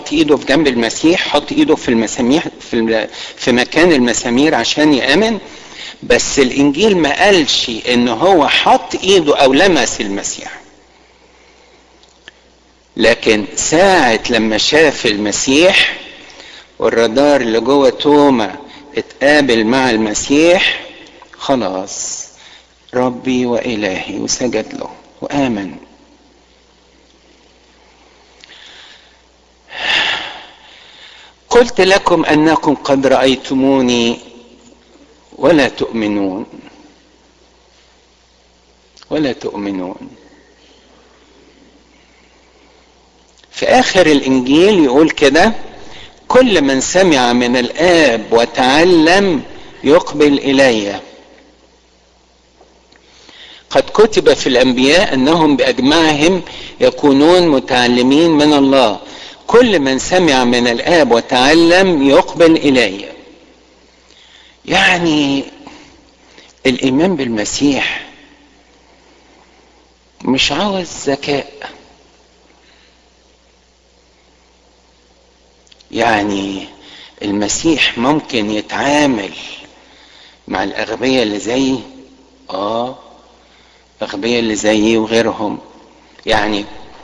يحط ايده في جنب المسيح حط ايده في المسامير في, في مكان المسامير عشان يامن بس الانجيل ما قالش ان هو حط ايده او لمس المسيح لكن ساعة لما شاف المسيح والرادار اللي جوه توما اتقابل مع المسيح خلاص ربي وإلهي وسجد له وآمن قلت لكم أنكم قد رأيتموني ولا تؤمنون ولا تؤمنون في آخر الإنجيل يقول كده كل من سمع من الآب وتعلم يقبل إلي قد كتب في الأنبياء أنهم بأجمعهم يكونون متعلمين من الله كل من سمع من الآب وتعلم يقبل إلي يعني الإيمان بالمسيح مش عاوز ذكاء يعني المسيح ممكن يتعامل مع الأغبياء اللي زيي اه الأغبياء اللي زيي وغيرهم يعني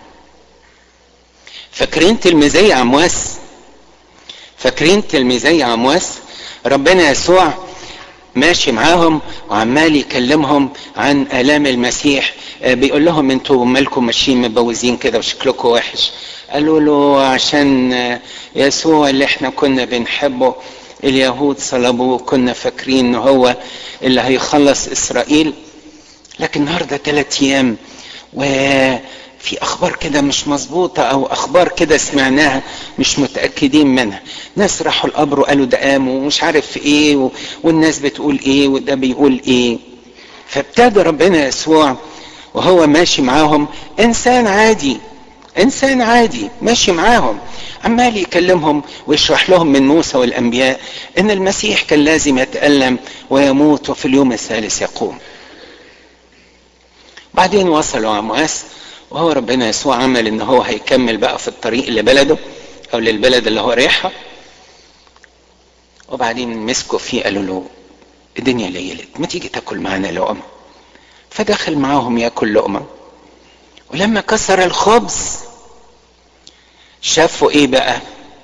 فاكرين تلميذي عمواس فاكرين تلميذي عمواس ربنا يسوع ماشي معاهم وعمال يكلمهم عن آلام المسيح بيقول لهم انتوا مالكم ماشيين مبوزين كده وشكلكم وحش قالوا له عشان يسوع اللي احنا كنا بنحبه اليهود صلبوه كنا فاكرين ان هو اللي هيخلص اسرائيل لكن النهارده ثلاث ايام وفي اخبار كده مش مظبوطه او اخبار كده سمعناها مش متاكدين منها ناس راحوا القبر وقالوا ده قام ومش عارف في ايه والناس بتقول ايه وده بيقول ايه فابتدى ربنا يسوع وهو ماشي معاهم انسان عادي انسان عادي ماشي معاهم عمال يكلمهم ويشرح لهم من موسى والانبياء ان المسيح كان لازم يتالم ويموت وفي اليوم الثالث يقوم بعدين وصلوا عمواس وهو ربنا يسوع عمل ان هو هيكمل بقى في الطريق لبلده او للبلد اللي هو رايحها وبعدين مسكوا فيه قالوا له الدنيا ليلت ما تيجي تاكل معانا لقمه فدخل معاهم ياكل لقمه ولما كسر الخبز شافوا ايه بقى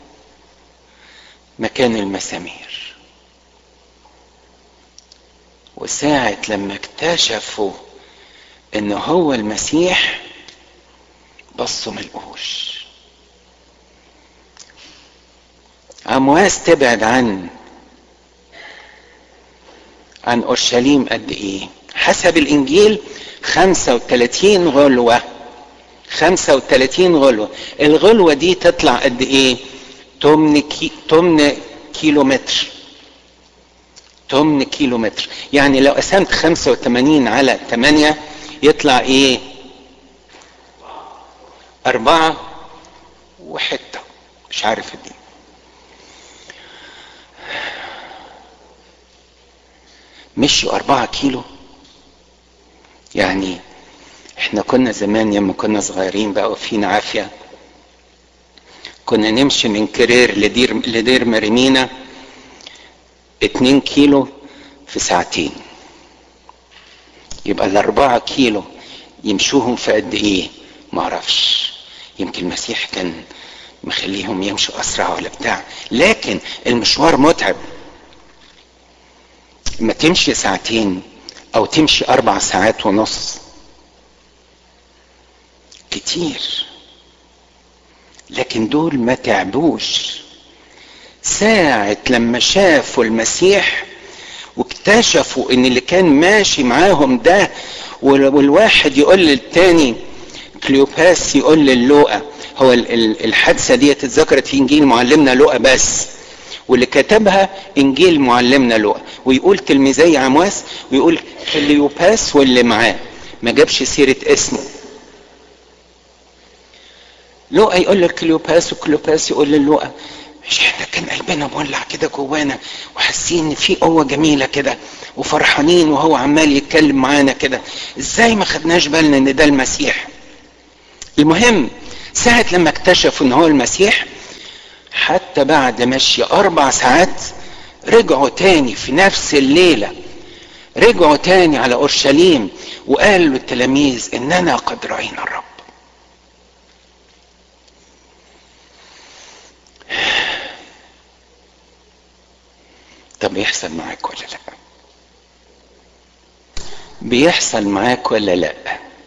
مكان المسامير وساعة لما اكتشفوا ان هو المسيح بصوا ملقوش امواس تبعد عن عن اورشليم قد ايه حسب الانجيل 35 غلوه 35 غلوه الغلوه دي تطلع قد ايه 8 كي... 8 كيلو متر 8 كيلو متر يعني لو قسمت 85 على 8 يطلع ايه أربعة وحتة مش عارف دي مشوا أربعة كيلو يعني احنا كنا زمان لما كنا صغيرين بقى وفينا عافية كنا نمشي من كرير لدير لدير مريمينا اتنين كيلو في ساعتين يبقى الأربعة كيلو يمشوهم في قد إيه؟ معرفش يمكن المسيح كان مخليهم يمشوا أسرع ولا بتاع لكن المشوار متعب ما تمشي ساعتين أو تمشي أربع ساعات ونص كتير لكن دول ما تعبوش ساعة لما شافوا المسيح واكتشفوا ان اللي كان ماشي معاهم ده والواحد يقول للتاني كليوباس يقول للوقا هو الحادثه دي اتذكرت في انجيل معلمنا لوقا بس واللي كتبها انجيل معلمنا لوقا ويقول تلميذي عمواس ويقول كليوباس واللي معاه ما جابش سيره اسمه لوقا يقول لكليوباس وكليوباس يقول للوقا مش احنا كان قلبنا مولع كده جوانا وحاسين ان في قوه جميله كده وفرحانين وهو عمال يتكلم معانا كده ازاي ما خدناش بالنا ان ده المسيح المهم ساعة لما اكتشفوا ان هو المسيح حتى بعد مشي اربع ساعات رجعوا تاني في نفس الليلة رجعوا تاني على اورشليم وقالوا للتلاميذ اننا قد راينا الرب طب بيحصل معاك ولا لا بيحصل معاك ولا لا